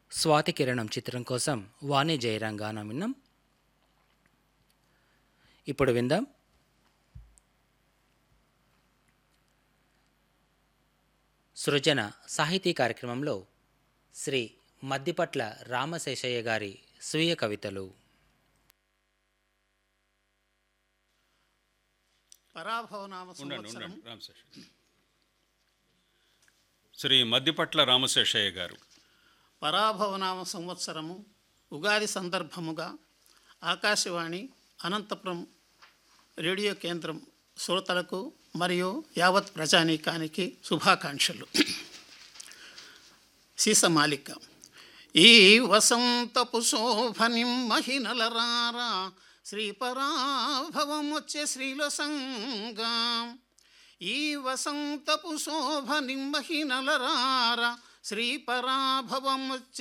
స్వాతి కిరణం చిత్రం కోసం వాణి జయరాం గానం విన్నాం ఇప్పుడు విందాం సృజన సాహితీ కార్యక్రమంలో శ్రీ మద్దిపట్ల రామశేషయ్య గారి స్వీయ కవితలు పరాభవనామ ఉండండి సంవత్సరం ఉండండి రామశేషయ్య శ్రీ మద్దిపట్ల రామశేషయ్య గారు పరాభవనామ సంవత్సరము ఉగాది సందర్భముగా ఆకాశవాణి అనంతపురం రేడియో కేంద్రం శ్రోతలకు మరియు యావత్ ప్రజానీకానికి శుభాకాంక్షలు సీసమాలిక ఈ వసంతపు శోభనిం మహినలరారా శ్రీపరాభవమొచ్చే శ్రీలో సంగా ఈ వసంతపు శోభ నిమ్మహినలరార శ్రీపరాభవమొచ్చే